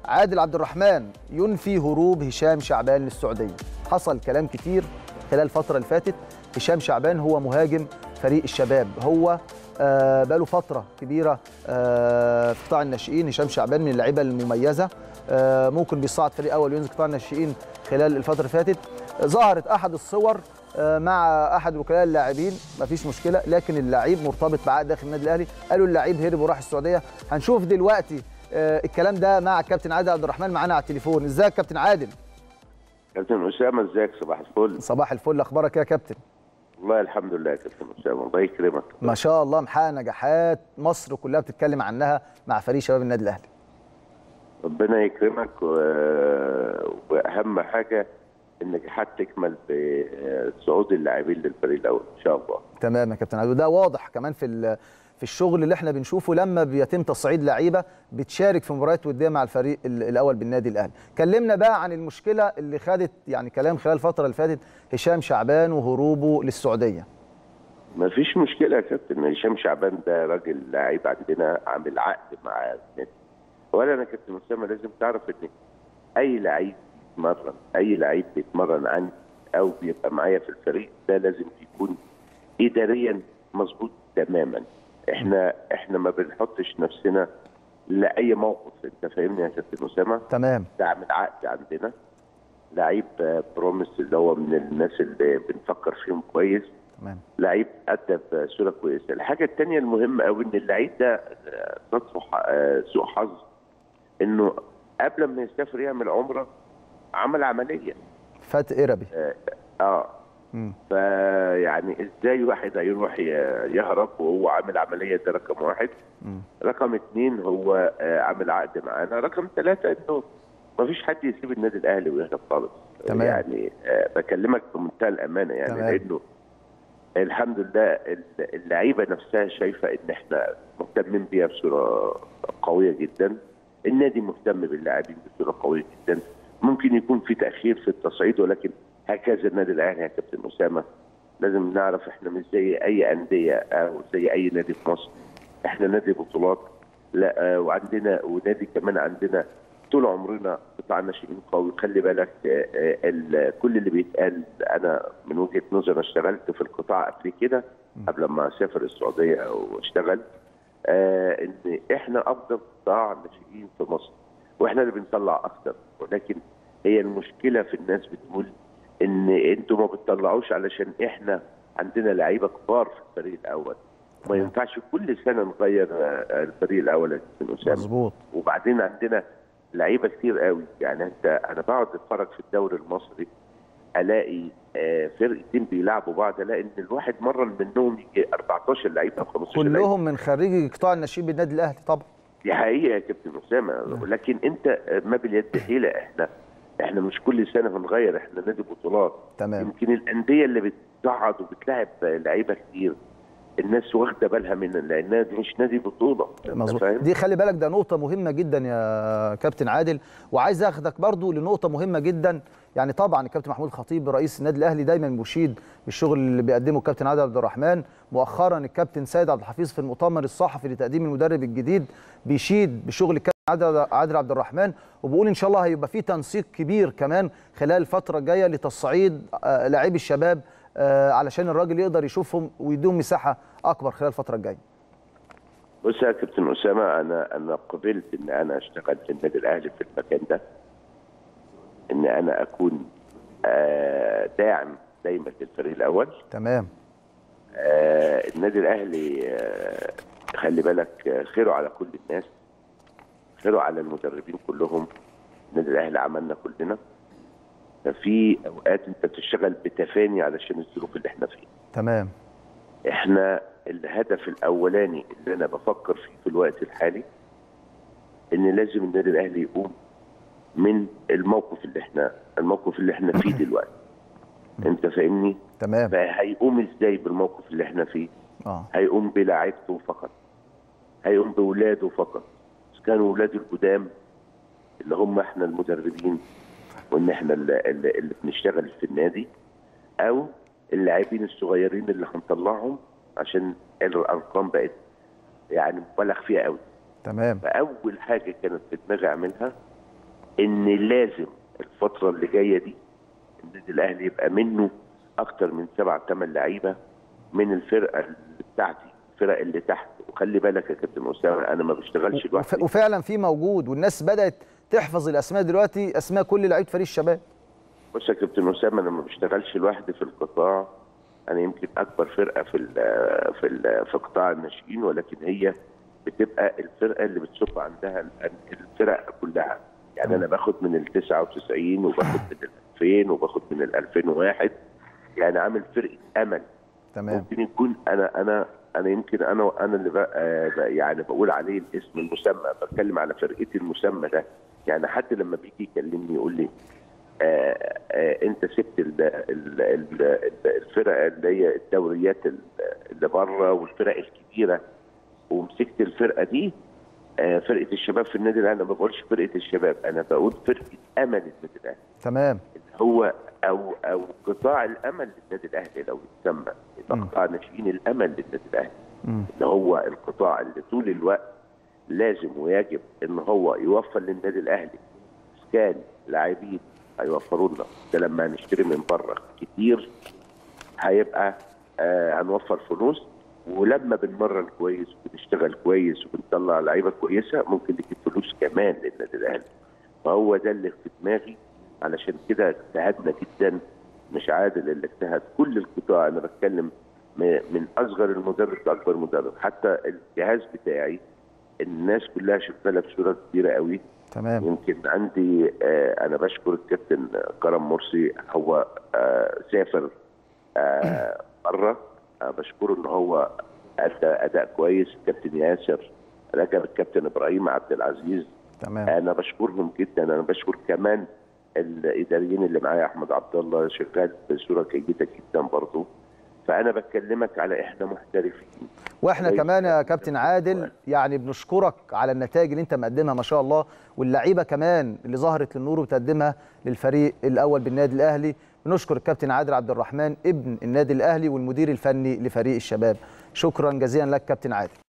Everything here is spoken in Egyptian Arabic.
عادل عبد الرحمن ينفي هروب هشام شعبان للسعوديه حصل كلام كتير خلال الفتره اللي فاتت هشام شعبان هو مهاجم فريق الشباب هو آه بقاله فتره كبيره آه في قطاع الناشئين هشام شعبان من اللعيبه المميزه آه ممكن بيصعد فريق اول وينزل قطاع الناشئين خلال الفتره اللي فاتت ظهرت احد الصور آه مع احد وكلاء اللاعبين مفيش مشكله لكن اللعيب مرتبط بعقد داخل النادي الاهلي قالوا اللعيب هرب وراح السعوديه هنشوف دلوقتي آه الكلام ده مع الكابتن عادل عبد الرحمن معانا على التليفون ازيك كابتن عادل كابتن اسامه ازيك صباح الفل صباح الفل اخبارك إيه يا كابتن والله الحمد لله يا كابتن اسامه الله يكرمك ما شاء الله محقق نجاحات مصر كلها بتتكلم عنها مع فريق شباب النادي الاهلي ربنا يكرمك و... واهم حاجه النجاحات تكمل بصعود اللاعبين للفريق الاول ان شاء الله تمام يا كابتن عادل وده واضح كمان في ال- في الشغل اللي احنا بنشوفه لما بيتم تصعيد لعيبه بتشارك في مباريات وديه مع الفريق ال- الاول بالنادي الاهلي كلمنا بقى عن المشكله اللي خدت يعني كلام خلال الفتره اللي فاتت هشام شعبان وهروبه للسعوديه ما فيش مشكله يا كابتن هشام شعبان ده راجل لعيب عندنا عامل عقد مع النادي ولا انا كابتن اسامه لازم تعرف ان اي لعيب بيتمرن اي لعيب بيتمرن عندي او بيبقى معايا في الفريق ده لازم يكون اداريا مظبوط تماما احنا احنا ما بنحطش نفسنا لاي موقف انت فاهمني يا كابتن اسامه تمام ده عامل عقد عندنا لعيب آه، بروميس اللي هو من الناس اللي بنفكر فيهم كويس تمام لعيب ادى بصوره كويسه الحاجه الثانيه المهمه قوي ان اللعيب ده آه، صدفه ح- آه، سوء حظ انه قبل ما يسافر يعمل عمره عمل عمليه فات قربي اه, آه. مم. فيعني ازاي واحد هيروح ي- يهرب وهو عامل عمليه ده رقم واحد مم. رقم اثنين هو آه، عامل عقد معانا رقم ثلاثه انه ما فيش حد يسيب النادي الاهلي ويهرب خالص تمام. يعني آه، بكلمك بمنتهى الامانه يعني تمام. لانه الحمد لله ال- اللعيبه نفسها شايفه ان احنا مهتمين بيها بصوره قويه جدا النادي مهتم باللاعبين بصوره قويه جدا ممكن يكون في تاخير في التصعيد ولكن هكذا النادي الاهلي يا كابتن اسامه لازم نعرف احنا مش زي اي انديه او زي اي نادي في مصر احنا نادي بطولات لا آه، وعندنا ونادي كمان عندنا طول عمرنا قطاع ناشئين قوي خلي بالك آه، آه، ال- كل اللي بيتقال انا من وجهه نظري أنا اشتغلت في القطاع قبل كده قبل ما اسافر السعوديه واشتغل آه ان احنا افضل قطاع ناشئين في مصر واحنا اللي بنطلع اكتر ولكن هي المشكله في الناس بتقول ان انتوا ما بتطلعوش علشان احنا عندنا لعيبه كبار في الفريق الاول ما ينفعش كل سنه نغير آه، الفريق الاول يا كابتن اسامه مظبوط وبعدين عندنا لعيبه كتير قوي يعني انت انا بقعد اتفرج في الدوري المصري الاقي آه، فرقتين بيلعبوا بعض الاقي ان الواحد مرن منهم يجي 14 لعيب او 15 لعيب كلهم من خريجي قطاع الناشئين بالنادي الاهلي طبعا دي حقيقه يا كابتن اسامه لكن انت آه، ما باليد حيله احنا احنا مش كل سنه هنغير احنا نادي بطولات تمام يمكن الانديه اللي بتصعد وبتلاعب آه، لعيبه كتير الناس واخده بالها منها لانها دي مش نادي بطوله أنت مظبوط فاهم؟ دي خلي بالك ده نقطة مهمة جدا يا كابتن عادل وعايز اخدك برضو لنقطة مهمة جدا يعني طبعا الكابتن محمود الخطيب رئيس النادي الاهلي دايما مشيد بالشغل اللي بيقدمه الكابتن عادل عبد الرحمن مؤخرا الكابتن سيد عبد الحفيظ في المؤتمر الصحفي لتقديم المدرب الجديد بيشيد بشغل الكابتن عادل عادل عبد الرحمن وبيقول ان شاء الله هيبقى في تنسيق كبير كمان خلال الفترة الجاية لتصعيد آه، لاعبي الشباب آه، علشان الراجل يقدر يشوفهم ويديهم مساحة اكبر خلال الفترة الجاية بص يا كابتن اسامه انا انا قبلت ان انا اشتغل في النادي الاهلي في المكان ده ان انا اكون آه، داعم دايما للفريق الاول تمام آه، النادي الاهلي آه، خلي بالك آه، خيره على كل الناس خيره على المدربين كلهم النادي الاهلي عملنا كلنا ففي اوقات انت بتشتغل بتفاني علشان الظروف اللي احنا فيها تمام احنا الهدف الاولاني اللي انا بفكر فيه في الوقت الحالي ان لازم النادي الاهلي يقوم من الموقف اللي احنا الموقف اللي احنا فيه دلوقتي انت فاهمني تمام فهيقوم ازاي بالموقف اللي احنا فيه اه هيقوم بلاعيبته فقط هيقوم بولاده فقط إذا كانوا ولاده القدام اللي هم احنا المدربين وان احنا اللي, اللي اللي بنشتغل في النادي او اللاعبين الصغيرين اللي هنطلعهم عشان الارقام بقت يعني مبالغ فيها قوي تمام فاول حاجه كانت في دماغي اعملها ان لازم الفتره اللي جايه دي النادي الاهلي يبقى منه اكتر من سبع ثمان لعيبه من الفرقه اللي بتاعتي الفرق اللي تحت وخلي بالك يا كابتن اسامه انا ما بشتغلش وف- لوحدي وفعلا في موجود والناس بدات تحفظ الاسماء دلوقتي اسماء كل لعيبه فريق الشباب بص يا كابتن اسامه انا ما بشتغلش لوحدي في القطاع انا يمكن اكبر فرقه في ال في ال في قطاع الناشئين ولكن هي بتبقى الفرقه اللي بتصب عندها ال- الفرق كلها يعني انا باخد من ال 99 وباخد من ال 2000 وباخد من ال 2001 يعني عامل فرقه امل تمام ممكن يكون انا انا انا يمكن انا انا اللي بقى بقى يعني بقول عليه الاسم المسمى بتكلم على فرقتي المسمى ده يعني حد لما بيجي يكلمني يقول لي آه آه انت سبت ال ال ال ال- الفرق اللي هي الدوريات ال- اللي بره والفرق الكبيره ومسكت الفرقه دي آه فرقه الشباب في النادي الاهلي انا ما بقولش فرقه الشباب انا بقول فرقه امل النادي الاهلي تمام هو او او قطاع الامل للنادي الاهلي لو يتسمى يبقى مم. قطاع ناشئين الامل للنادي الاهلي مم. اللي هو القطاع اللي طول الوقت لازم ويجب ان هو يوفر للنادي الاهلي اسكان لاعبين هيوفروا لنا ده لما هنشتري من بره كتير هيبقى آه هنوفر فلوس ولما بنمرن كويس وبنشتغل كويس وبنطلع لعيبه كويسه ممكن نجيب فلوس كمان للنادي الاهلي فهو ده اللي في دماغي علشان كده اجتهدنا جدا مش عادل اللي اجتهد كل القطاع انا بتكلم م- من اصغر المدرب لاكبر مدرب حتى الجهاز بتاعي الناس كلها شغاله بصوره كبيره قوي تمام يمكن عندي آه انا بشكر الكابتن كرم مرسي هو آه سافر آه بره آه بشكره ان هو ادى اداء كويس الكابتن ياسر رجب الكابتن ابراهيم عبد العزيز تمام انا بشكرهم جدا انا بشكر كمان الاداريين اللي معايا احمد عبد الله شغال بصوره جيده جدا برضه فانا بكلمك على احنا محترفين واحنا كويس. كمان يا كابتن عادل يعني بنشكرك على النتائج اللي انت مقدمها ما شاء الله واللعيبه كمان اللي ظهرت للنور وتقدمها للفريق الاول بالنادي الاهلي بنشكر الكابتن عادل عبد الرحمن ابن النادي الاهلي والمدير الفني لفريق الشباب شكرا جزيلا لك كابتن عادل